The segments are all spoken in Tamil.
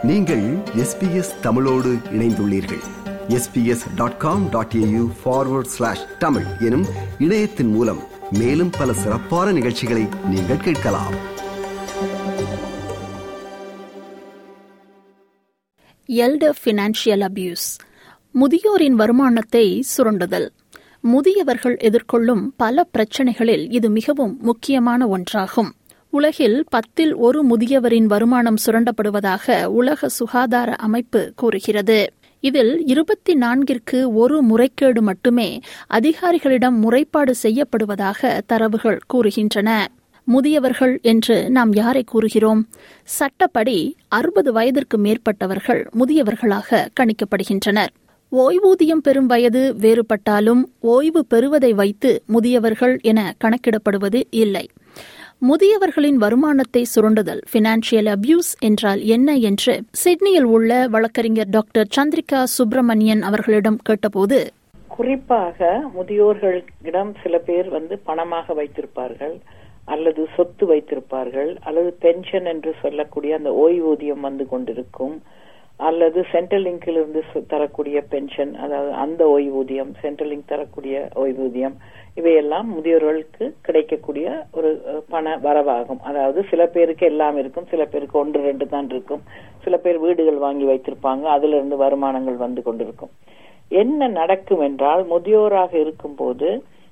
நீங்கள் எஸ்பிஎஸ் தமிழோடு இணைந்துள்ளீர்கள் SBS dot com dot AU forward slash Tamil எனும் இணையத்தின் மூலம் மேலும் பல சிறப்பான நிகழ்ச்சிகளை நீங்கள் கேட்கலாம் எல்டர் ஃபினான்ஷியல் அபியூஸ் முதியோரின் வருமானத்தை சுரண்டுதல் முதியவர்கள் எதிர்கொள்ளும் பல பிரச்சனைகளில் இது மிகவும் முக்கியமான ஒன்றாகும் உலகில் பத்தில் ஒரு முதியவரின் வருமானம் சுரண்டப்படுவதாக உலக சுகாதார அமைப்பு கூறுகிறது இதில் இருபத்தி நான்கிற்கு ஒரு முறைகேடு மட்டுமே அதிகாரிகளிடம் முறைப்பாடு செய்யப்படுவதாக தரவுகள் கூறுகின்றன முதியவர்கள் என்று நாம் யாரை கூறுகிறோம் சட்டப்படி அறுபது வயதிற்கு மேற்பட்டவர்கள் முதியவர்களாக கணிக்கப்படுகின்றனர் ஓய்வூதியம் பெறும் வயது வேறுபட்டாலும் ஓய்வு பெறுவதை வைத்து முதியவர்கள் என கணக்கிடப்படுவது இல்லை முதியவர்களின் வருமானத்தை சுரண்டுதல் பினான்சியல் அபியூஸ் என்றால் என்ன என்று சிட்னியில் உள்ள வழக்கறிஞர் டாக்டர் சந்திரிகா சுப்பிரமணியன் அவர்களிடம் கேட்டபோது குறிப்பாக முதியோர்களிடம் சில பேர் வந்து பணமாக வைத்திருப்பார்கள் அல்லது சொத்து வைத்திருப்பார்கள் அல்லது பென்ஷன் என்று சொல்லக்கூடிய அந்த ஓய்வூதியம் வந்து கொண்டிருக்கும் அல்லது சென்ட்ரல் லிங்கிலிருந்து தரக்கூடிய பென்ஷன் அதாவது அந்த ஓய்வூதியம் சென்ட்ரல் லிங்க் தரக்கூடிய ஓய்வூதியம் இவையெல்லாம் முதியோர்களுக்கு கிடைக்கக்கூடிய ஒரு பண வரவாகும் அதாவது சில பேருக்கு எல்லாம் இருக்கும் சில பேருக்கு ஒன்று ரெண்டு தான் இருக்கும் சில பேர் வீடுகள் வாங்கி வைத்திருப்பாங்க அதுல இருந்து வருமானங்கள் வந்து கொண்டிருக்கும் என்ன நடக்கும் என்றால் முதியோராக இருக்கும் போது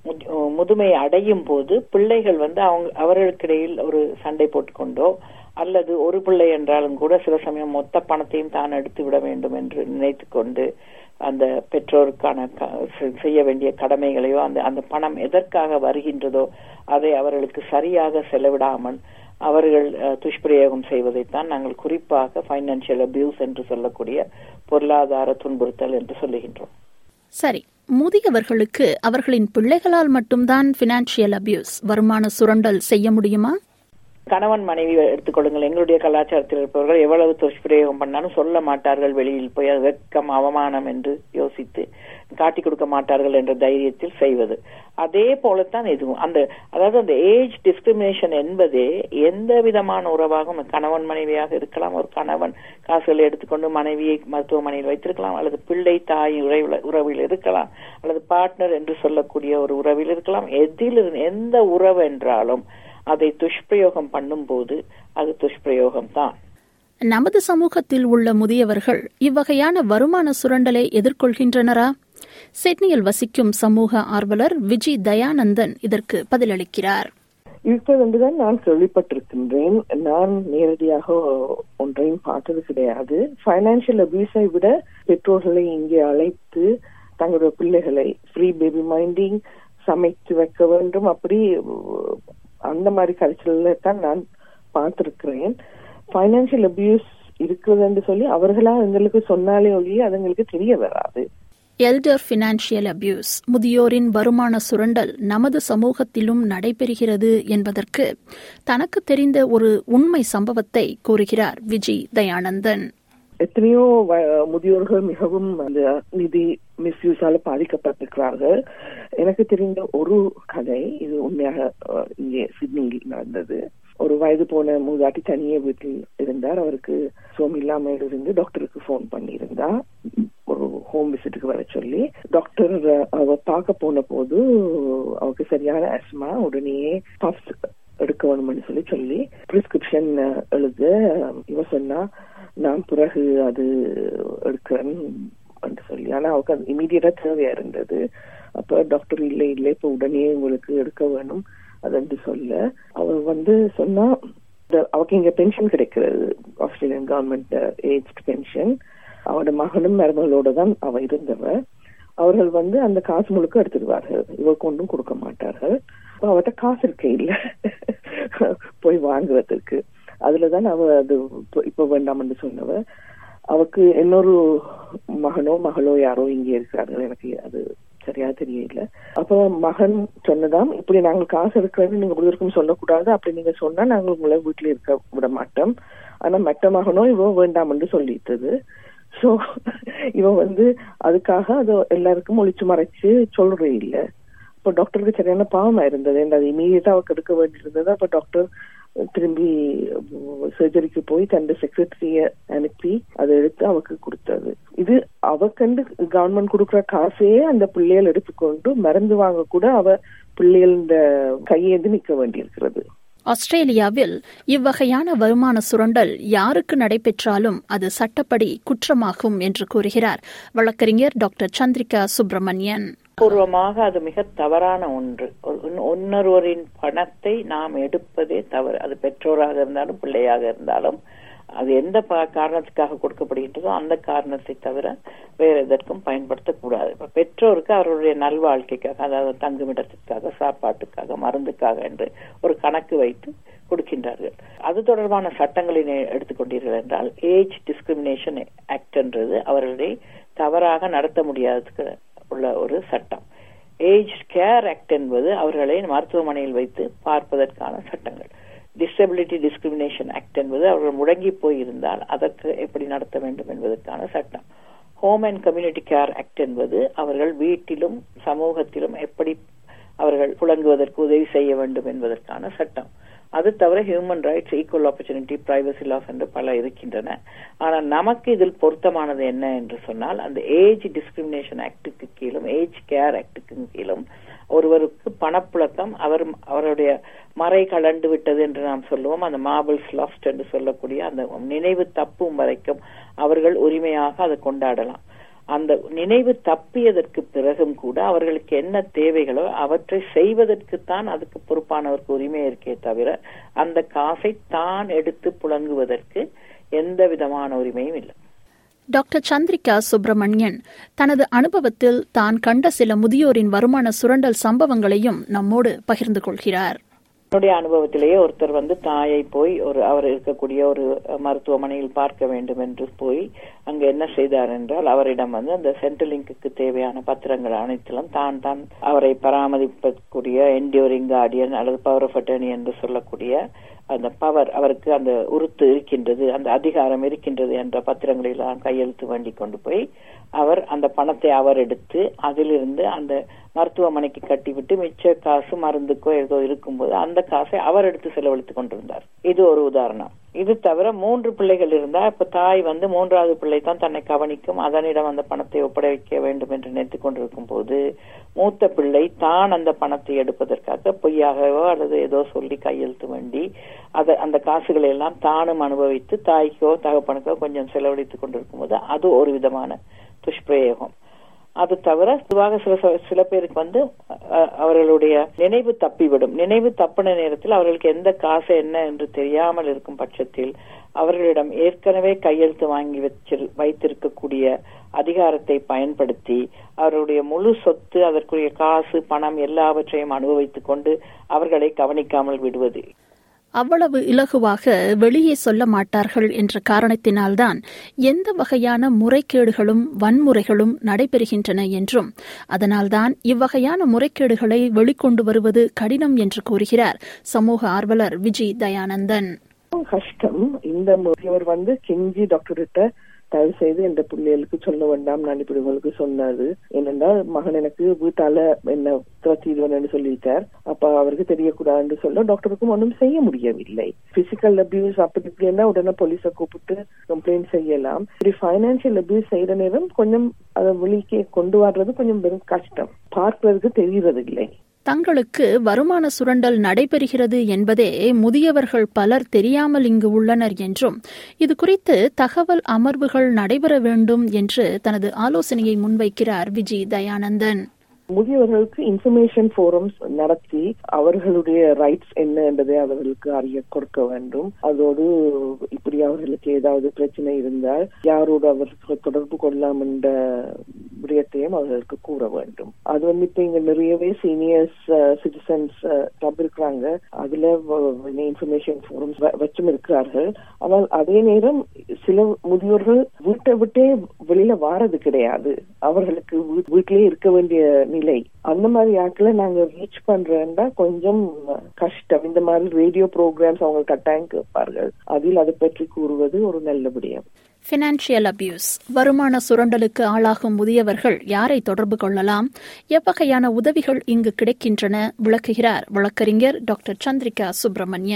முதுமை அடையும் போது பிள்ளைகள் வந்து அவங்க அவர்களுக்கிடையில் ஒரு சண்டை போட்டுக்கொண்டோ அல்லது ஒரு பிள்ளை என்றாலும் கூட சில சமயம் மொத்த பணத்தையும் தான் எடுத்து விட வேண்டும் என்று நினைத்து கொண்டு அந்த பெற்றோருக்கான செய்ய வேண்டிய கடமைகளையோ அந்த அந்த பணம் எதற்காக வருகின்றதோ அதை அவர்களுக்கு சரியாக செலவிடாமல் அவர்கள் துஷ்பிரயோகம் செய்வதைத்தான் நாங்கள் குறிப்பாக பைனான்சியல் அபியூஸ் என்று சொல்லக்கூடிய பொருளாதார துன்புறுத்தல் என்று சொல்லுகின்றோம் சரி முதியவர்களுக்கு அவர்களின் பிள்ளைகளால் மட்டும்தான் பினான்சியல் அபியூஸ் வருமான சுரண்டல் செய்ய முடியுமா கணவன் மனைவி எடுத்துக்கொள்ளுங்கள் எங்களுடைய கலாச்சாரத்தில் இருப்பவர்கள் எவ்வளவு துஷ்பிரயோகம் பண்ணாலும் சொல்ல மாட்டார்கள் வெளியில் போய் அது வெக்கம் அவமானம் என்று யோசித்து காட்டி கொடுக்க மாட்டார்கள் என்ற தைரியத்தில் செய்வது அதே போலத்தான் இதுவும் அந்த அதாவது அந்த ஏஜ் டிஸ்கிரிமினேஷன் என்பதே எந்த விதமான உறவாகவும் கணவன் மனைவியாக இருக்கலாம் ஒரு கணவன் காசுகளை எடுத்துக்கொண்டு மனைவியை மருத்துவமனையில் வைத்திருக்கலாம் அல்லது பிள்ளை தாய் உறவில் இருக்கலாம் அல்லது பார்ட்னர் என்று சொல்லக்கூடிய ஒரு உறவில் இருக்கலாம் எதில் எந்த உறவு என்றாலும் அதை துஷ்பிரயோகம் பண்ணும்போது அது துஷ்பிரயோகம் தான் நமது சமூகத்தில் உள்ள முதியவர்கள் இவ்வகையான வருமான சுரண்டலை எதிர்கொள்கின்றனரா சிட்னியில் வசிக்கும் சமூக ஆர்வலர் விஜய் தயானந்தன் இதற்கு பதிலளிக்கிறார் இருக்கிறது என்றுதான் நான் கேள்விப்பட்டிருக்கின்றேன் நான் நேரடியாக ஒன்றையும் பார்த்தது கிடையாது பைனான்சியல் அபியூஸை விட பெற்றோர்களை இங்கே அழைத்து தங்களுடைய பிள்ளைகளை ஃப்ரீ பேபி மைண்டிங் சமைத்து வைக்க வேண்டும் அப்படி அந்த மாதிரி கல்ச்சர்ல தான் நான் பார்த்திருக்கிறேன் பைனான்சியல் அபியூஸ் இருக்கிறதுன்னு சொல்லி அவர்களா எங்களுக்கு சொன்னாலே ஒழிய அது எங்களுக்கு தெரிய வராது எல்டர் பினான்சியல் அபியூஸ் முதியோரின் வருமான சுரண்டல் நமது சமூகத்திலும் நடைபெறுகிறது என்பதற்கு தனக்கு தெரிந்த ஒரு உண்மை சம்பவத்தை கூறுகிறார் விஜய் தயானந்தன் எத்தனையோ முதியோர்கள் மிகவும் அந்த நிதி மிஸ்யூஸால பாதிக்கப்பட்டிருக்கிறார்கள் எனக்கு தெரிந்த ஒரு கதை இது உண்மையாக இங்கே சிட்னியில் நடந்தது ஒரு வயது போன மூதாட்டி தனியே வீட்டில் இருந்தார் அவருக்கு சோம் இல்லாம இருந்து டாக்டருக்கு போன் பண்ணியிருந்தா ஒரு ஹோம் விசிட்டுக்கு வர சொல்லி டாக்டர் அவ பார்க்க போன போது அவருக்கு சரியான அஸ்மா உடனேயே பஃப்ஸ் எடுக்க வேணும்னு சொல்லி சொல்லி பிரிஸ்கிரிப்ஷன் எழுத இவ சொன்னா நான் பிறகு அது எடுக்கிறேன்னு சொல்லி ஆனா அவருக்கு அது இமீடியட்டா தேவையா இருந்தது அப்ப டாக்டர் இல்லை இல்லை இப்ப உடனே உங்களுக்கு எடுக்க வேணும் அது சொல்ல அவர் வந்து சொன்னா அவருக்கு இங்க பென்ஷன் கிடைக்கிறது ஆஸ்திரேலியன் கவர்மெண்ட் ஏஜ் பென்ஷன் அவரோட மகனும் மருமகளோட தான் அவ இருந்தவ அவர்கள் வந்து அந்த காசு முழுக்க எடுத்துடுவார்கள் இவர் கொண்டும் கொடுக்க மாட்டார்கள் அவர்கிட்ட காசு இருக்க இல்ல போய் வாங்குவதற்கு அதுலதான் அவ அது இப்ப வேண்டாம்னு சொன்னவ அவக்கு இன்னொரு மகனோ மகளோ யாரோ இங்கே இருக்கிறார்கள் எனக்கு அது சரியா தெரியல அப்ப மகன் சொன்னதாம் இப்படி நாங்கள் காசு எடுக்கிறது நீங்க முழுவதற்கும் சொல்லக்கூடாது அப்படி நீங்க சொன்னா நாங்கள் உங்களை வீட்டுல இருக்க விட மாட்டோம் ஆனா மற்ற மகனோ இவன் வேண்டாம் என்று சொல்லிட்டது சோ இவன் வந்து அதுக்காக அது எல்லாருக்கும் ஒழிச்சு மறைச்சு சொல்றே இல்ல இப்ப டாக்டருக்கு சரியான பாவமா இருந்தது அது இமீடியட்டா அவருக்கு எடுக்க வேண்டியிருந்தது அப்ப டாக்டர் திரும்பி சர்ஜரிக்கு போய் தன் செக்ரட்டரிய அனுப்பி அதை எடுத்து அவக்கு கொடுத்தது இது அவ கண்டு கவர்மெண்ட் கொடுக்குற காசையே அந்த பிள்ளைகள் எடுத்துக்கொண்டு மருந்து வாங்க கூட அவ பிள்ளைகள் இந்த கையேந்து நிக்க வேண்டியிருக்கிறது ஆஸ்திரேலியாவில் இவ்வகையான வருமான சுரண்டல் யாருக்கு நடைபெற்றாலும் அது சட்டப்படி குற்றமாகும் என்று கூறுகிறார் வழக்கறிஞர் டாக்டர் சந்திரிகா சுப்பிரமணியன் பூர்வமாக அது மிக தவறான ஒன்று ஒன்னொருவரின் பணத்தை நாம் எடுப்பதே தவறு அது பெற்றோராக இருந்தாலும் பிள்ளையாக இருந்தாலும் அது எந்த காரணத்துக்காக கொடுக்கப்படுகின்றதோ அந்த காரணத்தை தவிர வேற எதற்கும் பயன்படுத்தக்கூடாது இப்ப பெற்றோருக்கு அவருடைய நல்வாழ்க்கைக்காக அதாவது தங்குமிடத்திற்காக சாப்பாட்டுக்காக மருந்துக்காக என்று ஒரு கணக்கு வைத்து கொடுக்கின்றார்கள் அது தொடர்பான சட்டங்களை எடுத்துக்கொண்டீர்கள் என்றால் ஏஜ் டிஸ்கிரிமினேஷன் ஆக்ட் என்றது அவர்களை தவறாக நடத்த முடியாததுக்கு உள்ள ஒரு சட்டம் ஏஜ் கேர் ஆக்ட் என்பது அவர்களை மருத்துவமனையில் வைத்து பார்ப்பதற்கான சட்டங்கள் டிசபிலிட்டி டிஸ்கிரிமினேஷன் ஆக்ட் என்பது அவர்கள் முடங்கி போயிருந்தால் அதற்கு எப்படி நடத்த வேண்டும் என்பதற்கான சட்டம் home and community care act என்பது அவர்கள் வீட்டிலும் சமூகத்திலும் எப்படி அவர்கள் புழங்குவதற்கு உதவி செய்ய வேண்டும் என்பதற்கான சட்டம் அது தவிர human rights equal opportunity privacy laws என்று பல இருக்கின்றன ஆனால் நமக்கு இதில் பொருத்தமானது என்ன என்று சொன்னால் அந்த ஏஜ் டிஸ்கிரிமினேஷன் ஆக்டுக்கு கீழும் ஏஜ் கேர் ஆக்டுக்கு கீழும் ஒருவருக்கு பணப்புழக்கம் அவர் அவருடைய மறை கலண்டு விட்டது என்று நாம் சொல்லுவோம் அந்த மார்பிள்ஸ் லாஸ்ட் என்று சொல்லக்கூடிய அந்த நினைவு தப்பும் வரைக்கும் அவர்கள் உரிமையாக அதை கொண்டாடலாம் அந்த நினைவு தப்பியதற்கு பிறகும் கூட அவர்களுக்கு என்ன தேவைகளோ அவற்றை செய்வதற்குத்தான் அதுக்கு பொறுப்பானவருக்கு உரிமை இருக்கே தவிர அந்த காசை தான் எடுத்து புழங்குவதற்கு எந்த விதமான உரிமையும் இல்லை டாக்டர் சந்திரிகா சுப்பிரமணியன் தனது அனுபவத்தில் தான் கண்ட சில முதியோரின் வருமான சுரண்டல் சம்பவங்களையும் நம்மோடு பகிர்ந்து கொள்கிறார் என்னுடைய அனுபவத்திலேயே ஒருத்தர் வந்து தாயை போய் ஒரு அவர் இருக்கக்கூடிய ஒரு மருத்துவமனையில் பார்க்க வேண்டும் என்று போய் அங்க என்ன செய்தார் என்றால் அவரிடம் வந்து அந்த சென்ட்ரலிங்க்கு தேவையான பத்திரங்கள் அனைத்திலும் தான் தான் அவரை பராமரிப்பக்கூடிய என்டியூரிங் கார்டியன் அல்லது பவர் ஆஃப் அட்டர்னி என்று சொல்லக்கூடிய அந்த பவர் அவருக்கு அந்த உறுத்து இருக்கின்றது அந்த அதிகாரம் இருக்கின்றது என்ற பத்திரங்களை எல்லாம் கையெழுத்து வேண்டி கொண்டு போய் அவர் அந்த பணத்தை அவர் எடுத்து அதிலிருந்து அந்த மருத்துவமனைக்கு கட்டிவிட்டு மிச்ச காசு மருந்துக்கோ ஏதோ இருக்கும்போது அந்த காசை அவர் எடுத்து செலவழித்துக் கொண்டிருந்தார் இது ஒரு உதாரணம் இது தவிர மூன்று பிள்ளைகள் இருந்தா இப்ப தாய் வந்து மூன்றாவது பிள்ளை தான் தன்னை கவனிக்கும் அதனிடம் அந்த பணத்தை ஒப்படைக்க வேண்டும் என்று நினைத்துக் கொண்டிருக்கும் போது மூத்த பிள்ளை தான் அந்த பணத்தை எடுப்பதற்காக பொய்யாகவோ அல்லது ஏதோ சொல்லி கையெழுத்து வேண்டி அதை அந்த காசுகளை எல்லாம் தானும் அனுபவித்து தாய்க்கோ தகப்பனுக்கோ கொஞ்சம் செலவழித்துக் கொண்டிருக்கும் போது அது ஒரு விதமான துஷ்பிரயோகம் அது தவிர பொதுவாக சில சில பேருக்கு வந்து அவர்களுடைய நினைவு தப்பிவிடும் நினைவு தப்பின நேரத்தில் அவர்களுக்கு எந்த காசு என்ன என்று தெரியாமல் இருக்கும் பட்சத்தில் அவர்களிடம் ஏற்கனவே கையெழுத்து வாங்கி வச்சு வைத்திருக்கக்கூடிய அதிகாரத்தை பயன்படுத்தி அவருடைய முழு சொத்து அதற்குரிய காசு பணம் எல்லாவற்றையும் அனுபவித்துக் கொண்டு அவர்களை கவனிக்காமல் விடுவது அவ்வளவு இலகுவாக வெளியே சொல்ல மாட்டார்கள் என்ற காரணத்தினால்தான் எந்த வகையான முறைகேடுகளும் வன்முறைகளும் நடைபெறுகின்றன என்றும் அதனால்தான் இவ்வகையான முறைகேடுகளை வெளிக்கொண்டு வருவது கடினம் என்று கூறுகிறார் சமூக ஆர்வலர் விஜய் தயானந்தன் கஷ்டம் இந்த முறையவர் வந்து கெஞ்சி டாக்டர்கிட்ட தயவு செய்து எந்த பிள்ளைகளுக்கு சொல்ல வேண்டாம் நான் இப்படி உங்களுக்கு சொன்னது என்னென்றால் மகன் எனக்கு வீட்டால என்ன துரத்திடுவேன்னு சொல்லிட்டார் அப்ப அவருக்கு தெரியக்கூடாதுன்னு சொல்ல டாக்டருக்கும் ஒன்றும் செய்ய முடியவில்லை பிசிக்கல் அபியூஸ் அப்படி இப்படின்னா உடனே போலீஸை கூப்பிட்டு கம்ப்ளைண்ட் செய்யலாம் இப்படி பைனான்சியல் அபியூஸ் செய்யற நேரம் கொஞ்சம் அதை வெளிக்கே கொண்டு வர்றது கொஞ்சம் பெரும் கஷ்டம் பார்ப்பதற்கு தெரிகிறது இல்லை தங்களுக்கு வருமான சுரண்டல் நடைபெறுகிறது என்பதே முதியவர்கள் பலர் தெரியாமல் இங்கு உள்ளனர் என்றும் இது குறித்து தகவல் அமர்வுகள் நடைபெற வேண்டும் என்று தனது ஆலோசனையை முன்வைக்கிறார் விஜய் தயானந்தன் முதியவர்களுக்கு இன்ஃபர்மேஷன் ஃபோரம்ஸ் நடத்தி அவர்களுடைய ரைட்ஸ் என்ன என்பதை அவர்களுக்கு அறிய கொடுக்க வேண்டும் அதோடு இப்படி அவர்களுக்கு ஏதாவது பிரச்சனை இருந்தால் யாரோடு அவர்கள் தொடர்பு கொள்ளலாம் என்ற விடயத்தையும் அவர்களுக்கு கூற வேண்டும் அது வந்து இப்ப இங்க நிறையவே சீனியர்ஸ் சிட்டிசன்ஸ் கிளப் இருக்கிறாங்க அதுல இன்ஃபர்மேஷன் ஃபோரம்ஸ் வச்சும் இருக்கிறார்கள் ஆனால் அதே நேரம் சில முதியோர்கள் வீட்டை விட்டே வெளியில வாரது கிடையாது அவர்களுக்கு வீட்டிலேயே இருக்க வேண்டிய நிலை அந்த மாதிரி ஆட்களை நாங்க ரீச் பண்றேன்னா கொஞ்சம் கஷ்டம் இந்த மாதிரி ரேடியோ ப்ரோக்ராம்ஸ் அவங்க கட்டாயம் கேட்பார்கள் அதில் அதை பற்றி கூறுவது ஒரு நல்ல விடயம் பினான்சியல் அபியூஸ் வருமான சுரண்டலுக்கு ஆளாகும் முதியவர்கள் யாரை தொடர்பு கொள்ளலாம் எவ்வகையான உதவிகள் இங்கு கிடைக்கின்றன விளக்குகிறார் வழக்கறிஞர் டாக்டர் சந்திரிகா சுப்பிரமணியன்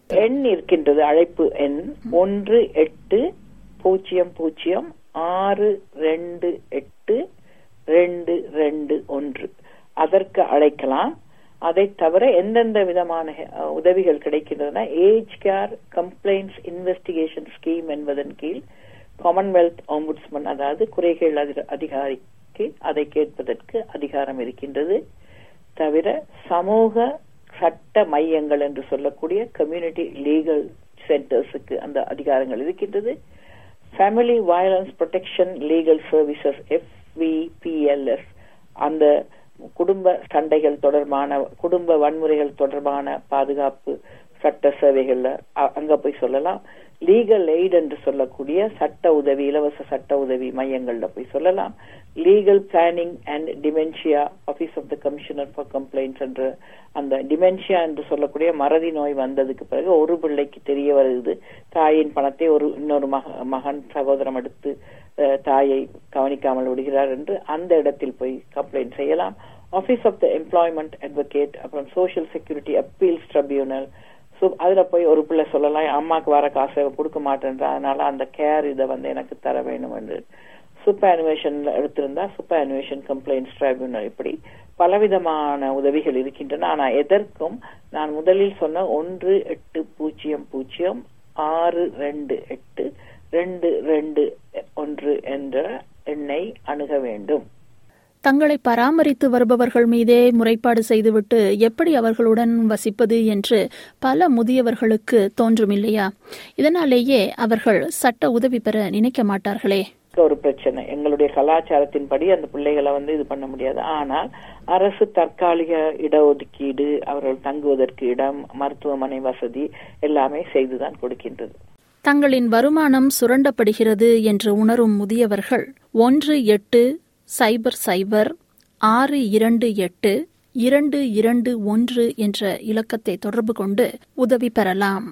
எண் இருக்கின்றது அழைப்பு எண் ஒன்று எட்டு பூஜ்ஜியம் பூஜ்ஜியம் ஆறு ரெண்டு எட்டு ரெண்டு ரெண்டு ஒன்று அதற்கு அழைக்கலாம் அதை தவிர எந்தெந்த விதமான அஹ், உதவிகள் கிடைக்கின்றன age care complaints investigation scheme என்பதன் கீழ் காமன்வெல்த் ஆம்புட்ஸ்மன் அதாவது குறைகள் அதிர- அதிகாரிக்கு அதை கேட்பதற்கு அதிகாரம் இருக்கின்றது தவிர சமூக சட்ட மையங்கள் என்று சொல்லக்கூடிய கம்யூனிட்டி லீகல் சென்டர்ஸுக்கு அந்த அதிகாரங்கள் இருக்கின்றது family violence protection legal services FVPLS அந்த குடும்ப சண்டைகள் தொடர்பான குடும்ப வன்முறைகள் தொடர்பான பாதுகாப்பு சட்ட சேவைகள்ல அ- அங்க போய் சொல்லலாம் லீகல் எய்ட் என்று சொல்லக்கூடிய சட்ட உதவி இலவச சட்ட உதவி மையங்கள்ல போய் சொல்லலாம் legal planning and dementia office of the commissioner for complaints என்ற அந்த டிமென்ஷியா என்று சொல்லக்கூடிய மறதி நோய் வந்ததுக்கு பிறகு ஒரு பிள்ளைக்கு தெரிய வருது தாயின் பணத்தை ஒரு இன்னொரு மக மகன் சகோதரம் எடுத்து அஹ், தாயை கவனிக்காமல் விடுகிறார் என்று அந்த இடத்தில் போய் கம்ப்ளைண்ட் செய்யலாம் office of the employment advocate அப்புறம் social security appeals tribunal so அதுல போய் ஒரு பிள்ளை சொல்லலாம் என் அம்மாக்கு வர காசை அவ கொடுக்க மாட்டேன்றா அதனால அந்த கேர் இதை வந்து எனக்கு தர வேணும் என்று சூப்பர் அனிமேஷன்ல எடுத்திருந்தா சூப்பர் அனிமேஷன் கம்ப்ளைண்ட்ஸ் ட்ரைபியூனல் இப்படி பலவிதமான உதவிகள் இருக்கின்றன ஆனா எதற்கும் நான் முதலில் சொன்ன ஒன்று எட்டு பூஜ்ஜியம் பூஜ்ஜியம் ஆறு ரெண்டு எட்டு ரெண்டு ரெண்டு ஒன்று என்ற எண்ணை அணுக வேண்டும் தங்களை பராமரித்து வருபவர்கள் மீதே முறைப்பாடு செய்துவிட்டு எப்படி அவர்களுடன் வசிப்பது என்று பல முதியவர்களுக்கு தோன்றும் இல்லையா இதனாலேயே அவர்கள் சட்ட உதவி பெற நினைக்க மாட்டார்களே ஒரு பிரச்சனை எங்களுடைய கலாச்சாரத்தின்படி அந்த பிள்ளைகளை வந்து இது பண்ண முடியாது ஆனால் அரசு தற்காலிக இடஒதுக்கீடு அவர்கள் தங்குவதற்கு இடம் மருத்துவமனை வசதி எல்லாமே செய்துதான் கொடுக்கின்றது தங்களின் வருமானம் சுரண்டப்படுகிறது என்று உணரும் முதியவர்கள் ஒன்று எட்டு சைபர் சைபர் ஆறு இரண்டு எட்டு இரண்டு இரண்டு ஒன்று என்ற இலக்கத்தை தொடர்பு கொண்டு உதவி பெறலாம்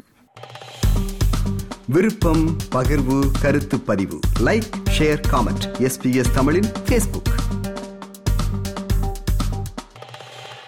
விருப்பம் பகிர்வு கருத்து பதிவு லைக் ஷேர் காமெண்ட் எஸ்பிஎஸ் தமிழின் ஃபேஸ்புக்